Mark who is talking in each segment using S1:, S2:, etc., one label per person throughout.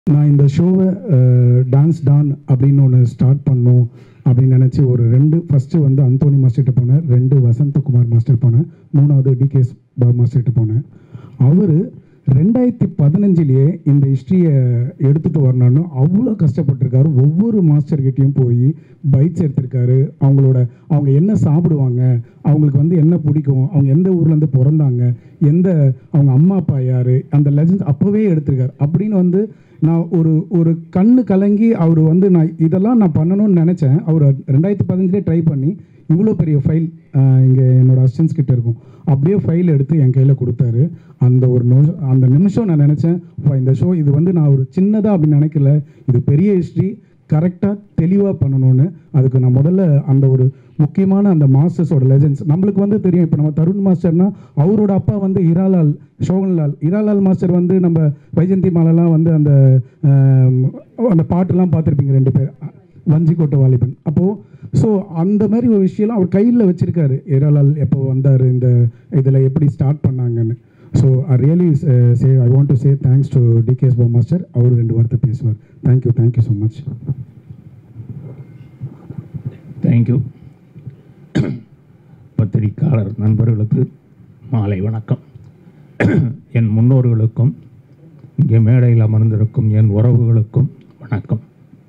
S1: நான் இந்த ஷோவை டான்ஸ் டான் அப்படின்னு ஒன்று ஸ்டார்ட் பண்ணணும் அப்படின்னு நினச்சி ஒரு ரெண்டு ஃபஸ்ட்டு வந்து அந்தோனி மாஸ்டர்கிட்ட போனேன் ரெண்டு வசந்தகுமார் மாஸ்டர் போனேன் மூணாவது டிகேஎஸ் பாபு மாஸ்டர்கிட்ட போனேன் அவர் ரெண்டாயிரத்தி பதினஞ்சிலேயே இந்த ஹிஸ்ட்ரியை எடுத்துகிட்டு வரணும்னு அவ்வளோ கஷ்டப்பட்டிருக்காரு ஒவ்வொரு மாஸ்டர்கிட்டையும் போய் பைட்ஸ் எடுத்திருக்காரு அவங்களோட அவங்க என்ன சாப்பிடுவாங்க அவங்களுக்கு வந்து என்ன பிடிக்கும் அவங்க எந்த ஊர்லேருந்து பிறந்தாங்க எந்த அவங்க அம்மா அப்பா யார் அந்த லெஜன்ஸ் அப்போவே எடுத்திருக்காரு அப்படின்னு வந்து நான் ஒரு ஒரு கண்ணு கலங்கி அவர் வந்து நான் இதெல்லாம் நான் பண்ணணும்னு நினச்சேன் அவர் ரெண்டாயிரத்தி பதினஞ்சுலேயே ட்ரை பண்ணி இவ்வளோ பெரிய ஃபைல் இங்கே என்னோட அசிஸ்டன்ஸ் கிட்ட இருக்கும் அப்படியே ஃபைல் எடுத்து என் கையில் கொடுத்தாரு அந்த ஒரு நோ அந்த நிமிஷம் நான் நினச்சேன் "அப்பா, இந்த ஷோ இது வந்து நான் ஒரு சின்னதாக அப்படின்னு நினைக்கல இது பெரிய ஹிஸ்ட்ரி கரெக்டாக தெளிவாக பண்ணணும்னு அதுக்கு நான் முதல்ல அந்த ஒரு முக்கியமான அந்த மாஸ்டர்ஸோட லெஜன்ஸ் நம்மளுக்கு வந்து தெரியும் இப்போ நம்ம தருண் மாஸ்டர்னா அவரோட அப்பா வந்து ஹிராலால் ஷோகன்லால் ஹிராலால் மாஸ்டர் வந்து நம்ம வைஜந்தி மாலெல்லாம் வந்து அந்த ஆம், அந்த பாட்டுலாம் பார்த்துருப்பீங்க ரெண்டு பேர் வஞ்சிக்கோட்டை வாலிபன் அப்போது ஸோ அந்த மாதிரி ஒரு விஷயம்லாம் அவர் கையில் வச்சுருக்காரு ஹிராலால் எப்போ வந்தார் இந்த இதில் எப்படி ஸ்டார்ட் பண்ணாங்கன்னு so I really say I want to say thanks to TKS போ மாஸ்டர் அவர் ரெண்டு வார்த்தை பேசுவார் thank you thank you so much
S2: thank you பத்திரிக்கையாளர் நண்பர்களுக்கு மாலை வணக்கம் என் முன்னோர்களுக்கும் இங்கே மேடையில் அமர்ந்திருக்கும் என் உறவுகளுக்கும் வணக்கம்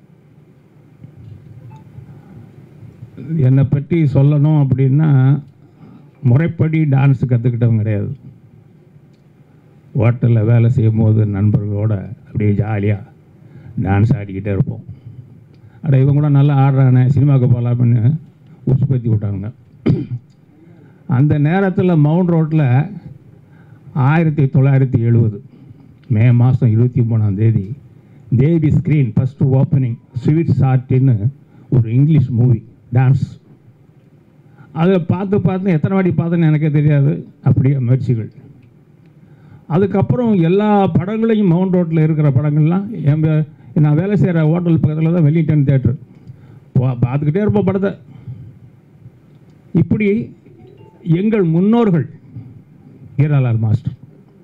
S2: என்னை பற்றி சொல்லணும் அப்படின்னா முறைப்படி டான்ஸ் கற்றுக்கிட்டவங்க கிடையாது ஹோட்டலில் வேலை செய்யும் போது நண்பர்களோட அப்படியே ஜாலியாக டான்ஸ் ஆடிக்கிட்டே இருப்போம் அட இவன் கூட நல்லா ஆடுறானே சினிமாவுக்கு போகலாம்னு உற்பத்தி விட்டாங்க அந்த நேரத்தில் மவுண்ட் ரோட்டில் ஆயிரத்தி தொள்ளாயிரத்தி எழுபது மே மாதம் இருபத்தி மூணாம் தேதி Devi screen first opening sweet சார்ட்டின்னு ஒரு இங்கிலீஷ் மூவி டான்ஸ் அதை பார்த்து பார்த்து எத்தனை வாட்டி பார்த்தேன்னு எனக்கே தெரியாது அப்படியே முயற்சிகள் அதுக்கப்புறம் எல்லா படங்களையும் மவுண்ட் ரோட்டில் இருக்கிற படங்கள்லாம் என் வே- நான் வேலை செய்கிற ஹோட்டல் பக்கத்தில் தான் வெல்லிங்டன் தேட்டர் பார்த்துக்கிட்டே இருப்போம் படத்தை இப்படி எங்கள் முன்னோர்கள் ஹீராலால் மாஸ்டர்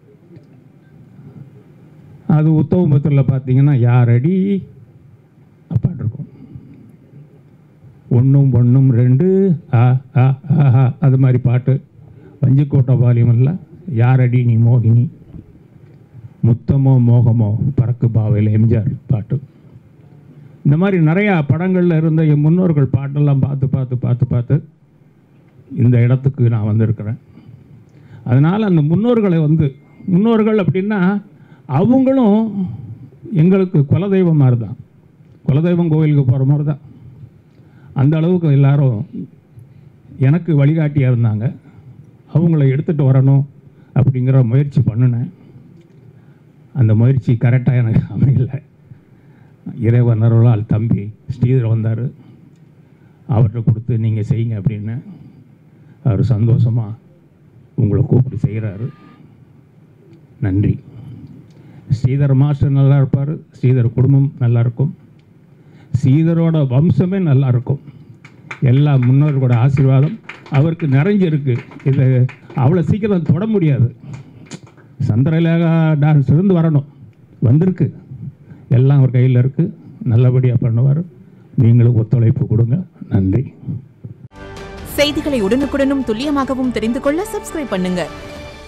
S2: அது உத்தவபுரத்தில் பார்த்தீங்கன்னா யாரடி அப்பாட்டு இருக்கும் ஒன்றும் ஒன்றும் ரெண்டு ஆ ஆ ஆ ஆ அது மாதிரி பாட்டு வஞ்சிக்கோட்டை வாலியமில்ல யாரடி நீ மோகினி முத்தமோ மோகமோ பறக்கு பாவையில் எம்ஜிஆர் பாட்டு இந்த மாதிரி நிறையா படங்களில் இருந்த என் முன்னோர்கள் பாட்டெல்லாம் பார்த்து பார்த்து பார்த்து பார்த்து இந்த இடத்துக்கு நான் வந்திருக்கிறேன் அதனால் அந்த முன்னோர்களை வந்து முன்னோர்கள் அப்படின்னா அவங்களும் எங்களுக்கு குலதெய்வம் மாதிரி தான் குலதெய்வம் கோயிலுக்கு போகிற மாதிரி தான் அந்த அளவுக்கு எல்லாரும் எனக்கு வழிகாட்டியாக இருந்தாங்க அவங்கள எடுத்துகிட்டு வரணும் அப்படிங்கிற முயற்சி பண்ணினேன் அந்த முயற்சி கரெக்டாக எனக்கு அமையல இறைவன் அருளால் தம்பி ஸ்ரீதர் வந்தார் அவர்கிட்ட கொடுத்து நீங்கள் செய்யுங்க அப்படின்னு அவர் சந்தோஷமாக உங்களை கூப்பிட்டு செய்கிறாரு நன்றி ஸ்ரீதர் மாஸ்டர் நல்லா இருப்பார் ஸ்ரீதர் குடும்பம் நல்லா இருக்கும் ஸ்ரீதரோட வம்சமே நல்லா இருக்கும் எல்லா முன்னோர்களோட ஆசீர்வாதம் அவருக்கு நிறைஞ்சிருக்கு இதை அவ்வளோ சீக்கிரம் தொட முடியாது சந்திரலேகா டான்ஸ் இருந்து வரணும் வந்திருக்கு எல்லாம் அவர் கையில் இருக்குது நல்லபடியாக பண்ணுவார் நீங்களும் ஒத்துழைப்பு கொடுங்க நன்றி
S3: செய்திகளை உடனுக்குடனும் துல்லியமாகவும் தெரிந்து கொள்ள சப்ஸ்கிரைப் பண்ணுங்க